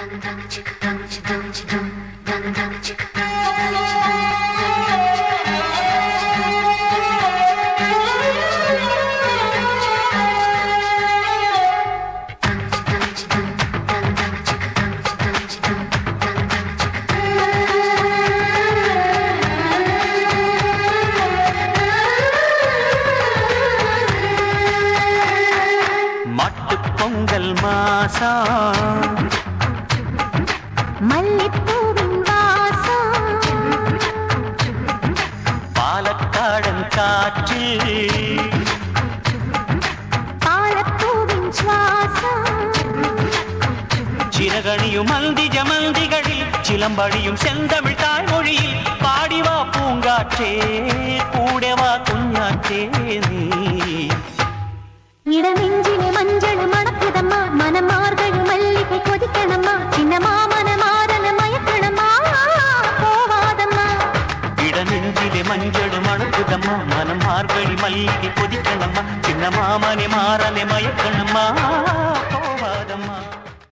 மாட்டுப் பொங்கல் மாசம் மல்லிப்பூவின் வாசம் பாலக்காடன் காற்று பாலப்பூவின் சுவாசம் சிறகணியும் மந்தி ஜமந்திகளில் சிலம்படியும் செந்தமிழ் தாய்மொழியில் பாடிவா பூங்காற்றே கூடவா குஞ்சாற்றே நீ இடமெஞ்சிலே மஞ்சள் மணக்குதம்மா மனமார்கள் மல்லிகை கொதிக்கணம்மா சின்னமா மனமாறன மயக்கணம்மா போவாதம்மா இடநெஞ்சிலே மஞ்சள் மணக்குதம்மா மனம் மார்கழி மல்லிகை கொதிக்கணம்மா சின்ன மாமனை மாறனை மயக்கணம்மா போவாதம்மா